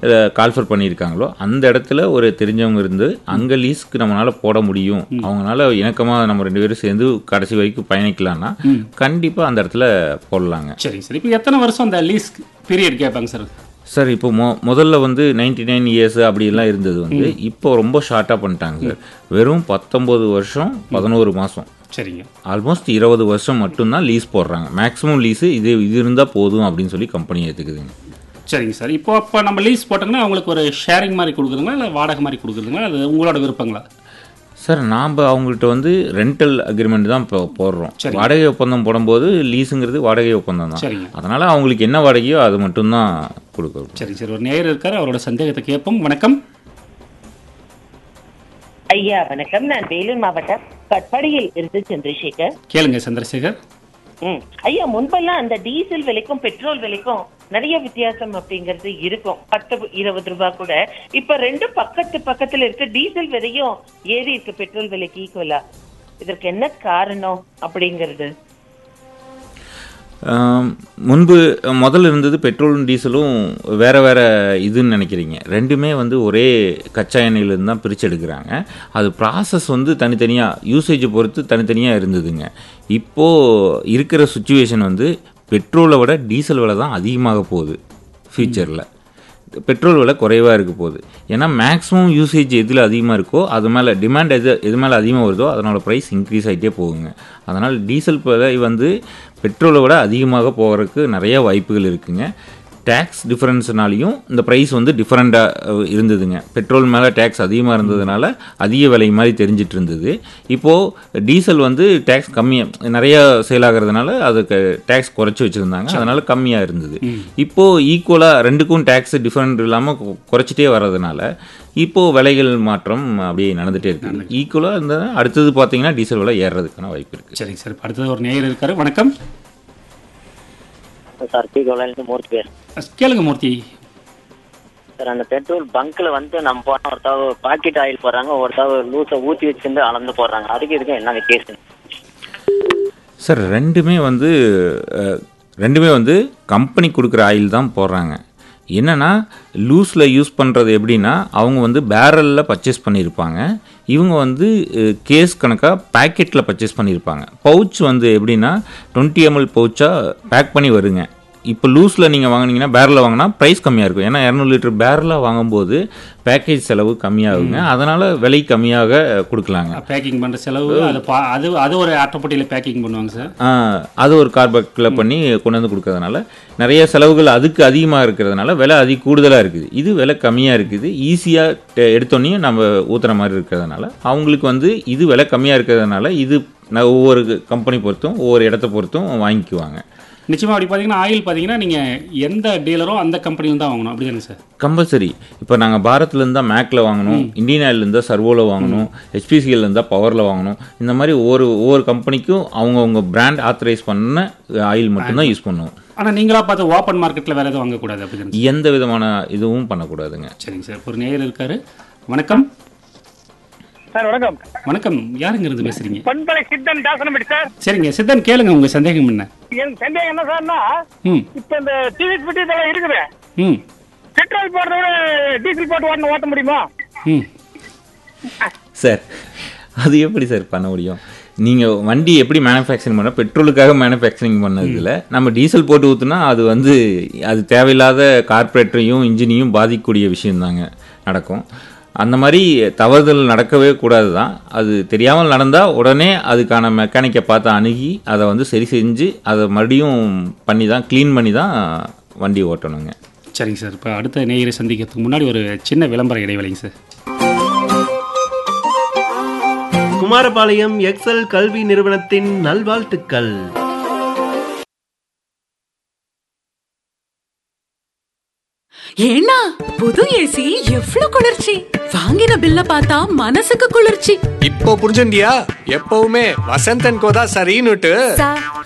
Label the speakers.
Speaker 1: Call for பண்ணியிருக்காங்களோ அந்த இடத்துல ஒரு தெரிஞ்சவங்க இருந்து அங்கே லீஸ்க்கு நம்மளால போட முடியும் அவங்களால இணக்கமாக நம்ம ரெண்டு பேரும் சேர்ந்து கடைசி வரைக்கும் பயணிக்கலாம்னா கண்டிப்பாக அந்த இடத்துல போடலாங்க
Speaker 2: சரிங்க சார் இப்போ எத்தனை வருஷம் அந்த லீஸ் பீரியட் கேட்பாங்க சார்
Speaker 1: சார் இப்போ மொ முதல்ல வந்து நைன்டி நைன் இயர்ஸ் அப்படிலாம் இருந்தது வந்து இப்போ ரொம்ப ஷார்ட்டாக பண்ணிட்டாங்க சார் வெறும் பத்தொம்போது வருஷம் பதினோரு மாதம்
Speaker 2: சரிங்க
Speaker 1: ஆல்மோஸ்ட் இருபது வருஷம் மட்டும்தான் லீஸ் போடுறாங்க மேக்ஸிமம் லீஸு இது இது இருந்தால் போதும் அப்படின்னு சொல்லி கம்பெனி ஏற்றுக்குதுங்க
Speaker 2: சரிங்க சார் இப்போ அப்போ நம்ம லீஸ் போட்டோங்கன்னா அவங்களுக்கு ஒரு ஷேரிங் மாதிரி கொடுக்குறதுங்களா இல்லை வாடகை மாதிரி கொடுக்குறதுங்களா அது உங்களோட விருப்பங்களா
Speaker 1: சார் நாம் அவங்கள்ட்ட வந்து ரெண்டல் அக்ரிமெண்ட் தான் இப்போ போடுறோம்
Speaker 2: சரி.
Speaker 1: வாடகை ஒப்பந்தம் போடும்போது லீஸுங்கிறது வாடகை ஒப்பந்தம் தான்
Speaker 2: சரிங்க
Speaker 1: அதனால் அவங்களுக்கு என்ன வாடகையோ அது மட்டும்தான் கொடுக்குறோம்
Speaker 2: சரிங்க சார் ஒரு நேயர் இருக்கார் அவரோட சந்தேகத்தை கேட்போம் வணக்கம்
Speaker 3: ஐயா வணக்கம் நான் வேலூர் மாவட்டம் கட்பாடியில் இருந்து சந்திரசேகர்
Speaker 2: கேளுங்க சந்திரசேகர்
Speaker 3: ம் ஐயா முன்பெல்லாம் அந்த டீசல் விலைக்கும் பெட்ரோல் விலைக்கும் நிறைய வித்தியாசம் அப்படிங்கிறது இருக்கும் பத்து இருபது ரூபாய் கூட இப்ப ரெண்டும் பக்கத்து பக்கத்துல இருக்கு டீசல் விலையும் ஏறி இருக்கு பெட்ரோல் விலைக்கு ஈக்குவலா இதற்கு என்ன காரணம் அப்படிங்கிறது
Speaker 1: ஆம், முன்பு முதல்ல இருந்தது பெட்ரோலும் டீசலும் வேற வேற இதுன்னு நினைக்கிறீங்க ரெண்டுமே வந்து ஒரே கச்சா எண்ணெயிலிருந்து தான் பிரித்து எடுக்கிறாங்க அது ப்ராசஸ் வந்து தனித்தனியாக யூசேஜை பொறுத்து தனித்தனியாக இருந்ததுங்க இப்போது இருக்கிற சுச்சுவேஷன் வந்து பெட்ரோலை விட டீசல் விலை தான் அதிகமாக போகுது ஃபியூச்சரில் பெட்ரோல் விலை குறைவாக இருக்க போகுது ஏன்னா மேக்ஸிமம் யூசேஜ் எதில் அதிகமாக இருக்கோ அது மேலே டிமாண்ட் எது எது மேலே அதிகமாக வருதோ அதனோட ப்ரைஸ் இன்க்ரீஸ் ஆகிட்டே போகுங்க அதனால் டீசல் விலை வந்து பெட்ரோலை விட அதிகமாக போகிறதுக்கு நிறைய வாய்ப்புகள் இருக்குங்க டேக்ஸ் டிஃப்ரென்ஸ்னாலையும் இந்த ப்ரைஸ் வந்து டிஃப்ரெண்ட்டாக இருந்ததுங்க பெட்ரோல் மேலே டேக்ஸ் அதிகமாக இருந்ததுனால அதிக விலை மாதிரி தெரிஞ்சிட்டு இருந்தது இப்போது டீசல் வந்து டேக்ஸ் கம்மியாக நிறைய சேல் ஆகிறதுனால அதுக்கு டேக்ஸ் குறைச்சி வச்சுருந்தாங்க அதனால் கம்மியாக இருந்தது இப்போது ஈக்குவலாக ரெண்டுக்கும் டேக்ஸ் டிஃப்ரெண்ட் இல்லாமல் குறைச்சிட்டே வர்றதுனால இப்போது விலைகள் மாற்றம் அப்படியே நடந்துகிட்டே இருக்குது ஈக்குவலாக இருந்தால் அடுத்தது பார்த்தீங்கன்னா டீசல் விலை ஏறுறதுக்கான வாய்ப்பு இருக்குது
Speaker 2: சரிங்க சார் இப்ப அடுத்தது ஒரு நேயர் இருக்காரு வணக்கம்
Speaker 4: சார் பி கோலாலேருந்து மூர்த்தி பேர்
Speaker 2: கேளுங்க மூர்த்தி
Speaker 4: சார் அந்த பெட்ரோல் பங்க்ல வந்து நம்ம போன ஒருத்தாவ பாக்கெட் ஆயில் போடுறாங்க ஒருத்தாவ லூஸை ஊற்றி வச்சிருந்து அளந்து போடுறாங்க அதுக்கு இதுக்கும் என்ன வித்தியாசம்
Speaker 1: சார் ரெண்டுமே வந்து அஹ், ரெண்டுமே வந்து கம்பெனி கொடுக்குற ஆயில் தான் போடுறாங்க என்னன்னா லூஸில் யூஸ் பண்ணுறது எப்படின்னா அவங்க வந்து பேரலில் பர்ச்சேஸ் பண்ணியிருப்பாங்க இவங்க வந்து கேஸ் கணக்காக பேக்கெட்டில் பர்ச்சேஸ் பண்ணியிருப்பாங்க பவுச் வந்து எப்படின்னா டுவெண்ட்டி எம்எல் பவுச்சாக பேக் பண்ணி வருங்க இப்போ லூஸில் நீங்கள் வாங்குனீங்கன்னா பேரலில் வாங்கினா ப்ரைஸ் கம்மியாக இருக்கும் ஏன்னா இரநூறு லிட்டர் பேரலாக வாங்கும்போது பேக்கேஜ் செலவு கம்மியாகுங்க அதனால் விலை கம்மியாக கொடுக்கலாங்க
Speaker 2: பேக்கிங் பண்ற செலவு அது பா- அது அது ஒரு அட்டைப்பட்டியில் பேக்கிங் பண்ணுவாங்க சார்
Speaker 1: ஆ, அது ஒரு கார்பெட்டில் பண்ணி கொண்டு வந்து கொடுக்கறதுனால நிறைய செலவுகள் அதுக்கு அதிகமாக இருக்கிறதுனால விலை அதிக கூடுதலாக இருக்குது இது விலை கம்மியாக இருக்குது ஈஸியாக எடுத்தோன்னே நம்ம ஊற்றுற மாதிரி இருக்கிறதுனால அவங்களுக்கு வந்து இது விலை கம்மியாக இருக்கிறதுனால இது ந- ஒவ்வொரு கம்பெனி பொறுத்தும் ஒவ்வொரு இடத்த பொறுத்தும் வாங்கிக்குவாங்க
Speaker 2: நிச்சயமா அப்படி பார்த்தீங்கன்னா ஆயில் பார்த்தீங்கன்னா நீங்க எந்த டீலரோ அந்த கம்பெனியில் தான் வாங்கணும் அப்படிதானே சார்
Speaker 1: கம்பல்சரி இப்போ நாங்கள் பாரத்லேருந்து தான் மேக்கில் வாங்கணும் இந்தியன் ஆயிலேருந்து தான் சர்வோவில் வாங்கணும் ஹெச்பிசிஎல் இருந்தால் பவரில் வாங்கணும் இந்த மாதிரி ஒவ்வொரு ஒவ்வொரு கம்பெனிக்கும் அவங்கவுங்க பிராண்ட் ஆத்தரைஸ் பண்ண ஆயில் மட்டும்தான் யூஸ் பண்ணுவோம்
Speaker 2: ஆனா நீங்களா பார்த்து ஓப்பன் மார்க்கெட்ல வேற எதுவும் வாங்கக்கூடாது அப்படிதானே
Speaker 1: எந்த விதமான இதுவும் பண்ணக்கூடாதுங்க
Speaker 2: சரிங்க சார் ஒரு நேயர் இருக்காரு வணக்கம்
Speaker 5: சார் வணக்கம்
Speaker 2: வணக்கம் யாருங்க இருந்து பேசுறீங்க
Speaker 5: பண்பலை சித்தன் தாசனப்படி சார்
Speaker 2: சரிங்க சித்தன் கேளுங்க உங்க சந்தேகம் என்ன
Speaker 5: என் சந்தேகம் என்ன சார்னா
Speaker 2: ம்
Speaker 5: இப்ப இந்த டிவிஎஸ் பெட்டி இதெல்லாம் இருக்குது
Speaker 2: ம்
Speaker 5: பெட்ரோல் போடுறத விட டீசல் போட்டு ஓட்ட ஓட்ட முடியுமா
Speaker 2: ம்
Speaker 1: சார் அது எப்படி சார் பண்ண முடியும் நீங்கள் வண்டி எப்படி மேனுஃபேக்சரிங் பண்ண பெட்ரோலுக்காக மேனுஃபேக்சரிங் பண்ணதில்ல நம்ம டீசல் போட்டு ஊற்றுனா அது வந்து அது தேவையில்லாத கார்பரேட்டரையும் இன்ஜினையும் பாதிக்கக்கூடிய விஷயம்தாங்க நடக்கும் அந்த மாதிரி தவறுதல் நடக்கவே கூடாது தான் அது தெரியாமல் நடந்தால் உடனே அதுக்கான மெக்கானிக்கை பார்த்து அணுகி அதை வந்து சரி செஞ்சு அதை மறுபடியும் பண்ணி தான் க்ளீன் பண்ணி தான் வண்டி ஓட்டணுங்க
Speaker 2: சரிங்க சார் இப்போ அடுத்த நேயரை சந்திக்கிறதுக்கு முன்னாடி ஒரு சின்ன விளம்பர இடைவெளிங்க சார்
Speaker 6: குமாரபாளையம் எக்ஸல் கல்வி நிறுவனத்தின் நல்வாழ்த்துக்கள்
Speaker 7: ஏன்னா புது ஏசி எவ்ளோ குளிர்ச்சி வாங்கின பில்ல பார்த்தா மனசுக்கு குளிர்ச்சி
Speaker 8: இப்போ புரிஞ்சுண்டியா எப்பவுமே வசந்தன் கோதா சரின்னுட்டு